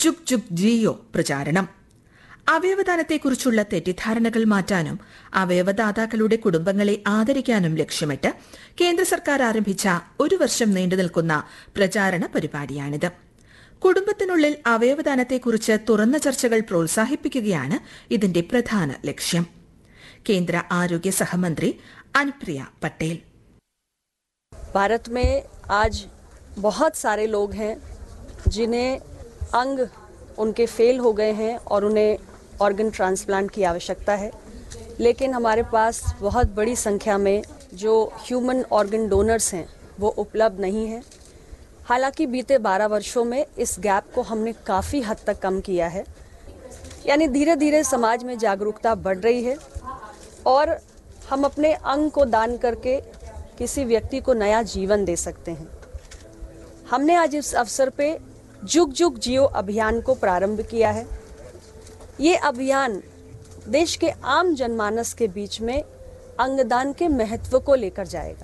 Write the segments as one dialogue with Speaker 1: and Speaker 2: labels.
Speaker 1: ചുക് ചുക് ജിയോ പ്രചാരണം അവയവദാനത്തെക്കുറിച്ചുള്ള തെറ്റിദ്ധാരണകൾ മാറ്റാനും അവയവദാതാക്കളുടെ കുടുംബങ്ങളെ ആദരിക്കാനും ലക്ഷ്യമിട്ട് കേന്ദ്ര സർക്കാർ ആരംഭിച്ച ഒരു വർഷം നീണ്ടുനിൽക്കുന്ന പ്രചാരണ പരിപാടിയാണിത് കുടുംബത്തിനുള്ളിൽ അവയവദാനത്തെക്കുറിച്ച് തുറന്ന ചർച്ചകൾ പ്രോത്സാഹിപ്പിക്കുകയാണ് ഇതിന്റെ പ്രധാന ലക്ഷ്യം കേന്ദ്ര ആരോഗ്യ സഹമന്ത്രി അനുപ്രിയ പട്ടേൽ
Speaker 2: भारत में आज बहुत सारे लोग हैं जिन्हें अंग उनके फेल हो गए हैं और उन्हें ऑर्गन ट्रांसप्लांट की आवश्यकता है लेकिन हमारे पास बहुत बड़ी संख्या में जो ह्यूमन ऑर्गन डोनर्स हैं वो उपलब्ध नहीं हैं हालांकि बीते 12 वर्षों में इस गैप को हमने काफ़ी हद तक कम किया है यानी धीरे धीरे समाज में जागरूकता बढ़ रही है और हम अपने अंग को दान करके किसी व्यक्ति को नया जीवन दे सकते हैं हमने आज इस अवसर पे जुग जुग जियो अभियान को प्रारंभ किया है ये अभियान देश के आम जनमानस के बीच में अंगदान के महत्व को लेकर जाएगा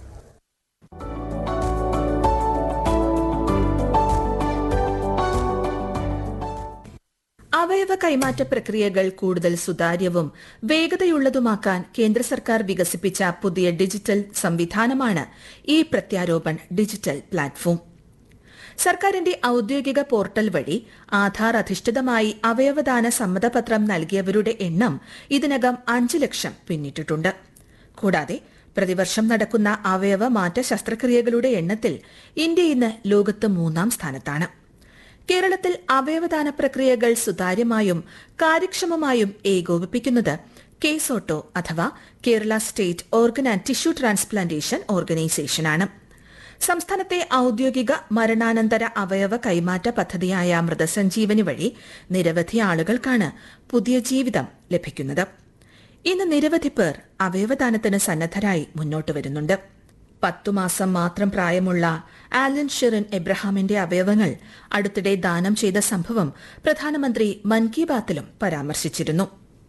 Speaker 1: അവയവ കൈമാറ്റ പ്രക്രിയകൾ കൂടുതൽ സുതാര്യവും വേഗതയുള്ളതുമാക്കാൻ കേന്ദ്ര സർക്കാർ വികസിപ്പിച്ച പുതിയ ഡിജിറ്റൽ സംവിധാനമാണ് ഈ പ്രത്യാരോപൺ ഡിജിറ്റൽ പ്ലാറ്റ്ഫോം സർക്കാരിന്റെ ഔദ്യോഗിക പോർട്ടൽ വഴി ആധാർ അധിഷ്ഠിതമായി അവയവദാന സമ്മതപത്രം നൽകിയവരുടെ എണ്ണം ഇതിനകം അഞ്ച് ലക്ഷം പിന്നിട്ടിട്ടുണ്ട് കൂടാതെ പ്രതിവർഷം നടക്കുന്ന അവയവ മാറ്റ ശസ്ത്രക്രിയകളുടെ എണ്ണത്തിൽ ഇന്ത്യ ഇന്ന് ലോകത്ത് മൂന്നാം സ്ഥാനത്താണ് കേരളത്തിൽ അവയവദാന പ്രക്രിയകൾ സുതാര്യമായും കാര്യക്ഷമമായും ഏകോപിപ്പിക്കുന്നത് കേസോട്ടോ അഥവാ Kerala state organ and tissue transplantation ഓർഗനൈസേഷനാണ് സംസ്ഥാനത്തെ ഔദ്യോഗിക മരണാനന്തര അവയവ കൈമാറ്റ പദ്ധതിയായ മൃതസഞ്ജീവനി വഴി നിരവധി ആളുകൾക്കാണ് പുതിയ ജീവിതം ലഭിക്കുന്നത് ഇന്ന് നിരവധി പേർ അവയവദാനത്തിന് സന്നദ്ധരായി മുന്നോട്ട് വരുന്നുണ്ട് പത്തു മാസം മാത്രം പ്രായമുള്ള ആലൻ ഷെറിൻ എബ്രഹാമിന്റെ അവയവങ്ങൾ അടുത്തിടെ ദാനം ചെയ്ത സംഭവം പ്രധാനമന്ത്രി മൻ കി ബാത്തിലും പരാമർശിച്ചിരുന്നു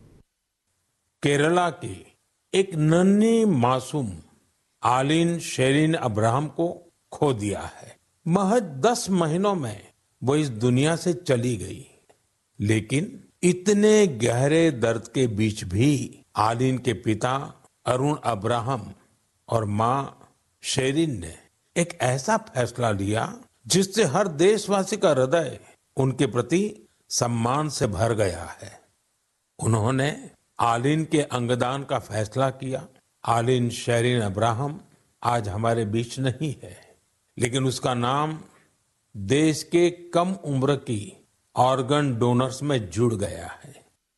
Speaker 3: केरला की एक नन्ही मासूम आलिन शेरिन अब्राहम को खो दिया है महज दस महीनों में वो इस दुनिया से चली गई लेकिन इतने गहरे दर्द के बीच भी आलिन के पिता अरुण अब्राहम और मां शेरिन ने एक ऐसा फैसला लिया जिससे हर देशवासी का हृदय उनके प्रति सम्मान से भर गया है उन्होंने आलिन के अंगदान का फैसला किया आलिन शेरिन अब्राहम आज हमारे बीच नहीं है लेकिन उसका नाम देश के कम उम्र की ऑर्गन डोनर्स में जुड़ गया है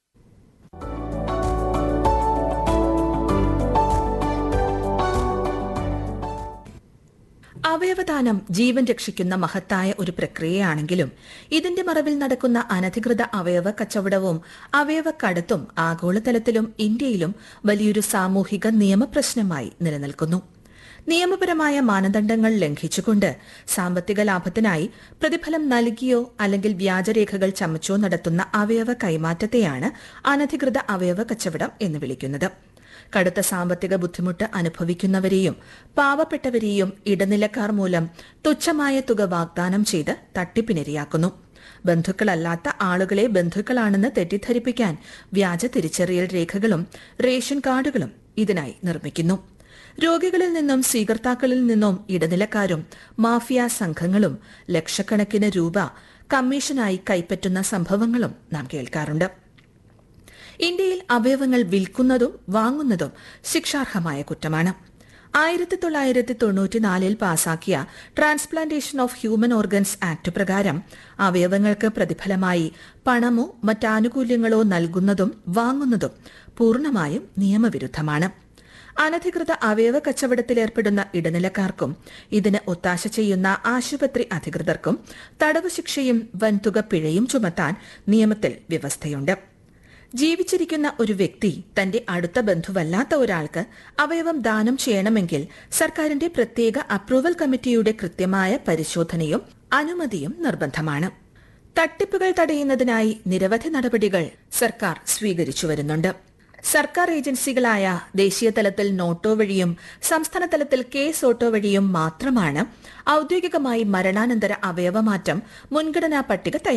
Speaker 1: അവയവദാനം ജീവൻ രക്ഷിക്കുന്ന മഹത്തായ ഒരു പ്രക്രിയയാണെങ്കിലും ഇതിന്റെ മറവിൽ നടക്കുന്ന അനധികൃത അവയവ കച്ചവടവും അവയവ കടത്തും ആഗോളതലത്തിലും ഇന്ത്യയിലും വലിയൊരു സാമൂഹിക നിയമപ്രശ്നമായി നിലനിൽക്കുന്നു നിയമപരമായ മാനദണ്ഡങ്ങൾ ലംഘിച്ചുകൊണ്ട് സാമ്പത്തിക ലാഭത്തിനായി പ്രതിഫലം നൽകിയോ അല്ലെങ്കിൽ വ്യാജരേഖകൾ ചമച്ചോ നടത്തുന്ന അവയവ കൈമാറ്റത്തെയാണ് അനധികൃത അവയവ കച്ചവടം എന്ന് വിളിക്കുന്നത് കടുത്ത സാമ്പത്തിക ബുദ്ധിമുട്ട് അനുഭവിക്കുന്നവരെയും പാവപ്പെട്ടവരെയും ഇടനിലക്കാർ മൂലം തുച്ഛമായ തുക വാഗ്ദാനം ചെയ്ത് തട്ടിപ്പിനിരയാക്കുന്നു ബന്ധുക്കളല്ലാത്ത ആളുകളെ ബന്ധുക്കളാണെന്ന് തെറ്റിദ്ധരിപ്പിക്കാൻ വ്യാജ തിരിച്ചറിയൽ രേഖകളും റേഷൻ കാർഡുകളും ഇതിനായി നിർമ്മിക്കുന്നു രോഗികളിൽ നിന്നും സ്വീകർത്താക്കളിൽ നിന്നും ഇടനിലക്കാരും മാഫിയ സംഘങ്ങളും ലക്ഷക്കണക്കിന് രൂപ കമ്മീഷനായി കൈപ്പറ്റുന്ന സംഭവങ്ങളും നാം കേൾക്കാറുണ്ട് ഇന്ത്യയിൽ അവയവങ്ങൾ വിൽക്കുന്നതും വാങ്ങുന്നതും ശിക്ഷാർഹമായ കുറ്റമാണ് ആയിരത്തി തൊള്ളായിരത്തി തൊണ്ണൂറ്റിനാലിൽ പാസാക്കിയ transplantation of human organs act പ്രകാരം അവയവങ്ങൾക്ക് പ്രതിഫലമായി പണമോ മറ്റാനുകൂല്യങ്ങളോ നൽകുന്നതും വാങ്ങുന്നതും പൂർണ്ണമായും നിയമവിരുദ്ധമാണ് അനധികൃത അവയവ കച്ചവടത്തിലേർപ്പെടുന്ന ഇടനിലക്കാർക്കും ഇതിന് ഒത്താശ ചെയ്യുന്ന ആശുപത്രി അധികൃതർക്കും തടവ് ശിക്ഷയും വൻതുക പിഴയും ചുമത്താൻ നിയമത്തിൽ വ്യവസ്ഥയുണ്ട് ജീവിച്ചിരിക്കുന്ന ഒരു വ്യക്തി തന്റെ അടുത്ത ബന്ധുവല്ലാത്ത ഒരാൾക്ക് അവയവം ദാനം ചെയ്യണമെങ്കിൽ സർക്കാരിന്റെ പ്രത്യേക അപ്രൂവൽ കമ്മിറ്റിയുടെ കൃത്യമായ പരിശോധനയും അനുമതിയും നിർബന്ധമാണ് തട്ടിപ്പുകൾ തടയുന്നതിനായി നിരവധി നടപടികൾ സർക്കാർ സ്വീകരിച്ചു വരുന്നുണ്ട് സർക്കാർ ഏജൻസികളായ ദേശീയ തലത്തിൽ നോട്ടോ വഴിയും സംസ്ഥാന തലത്തിൽ കേസ് ഓട്ടോ വഴിയും മാത്രമാണ് ഔദ്യോഗികമായി മരണാനന്തര അവയവമാറ്റം മുൻഗണനാ പട്ടിക തയ്യാറാക്കുന്നത്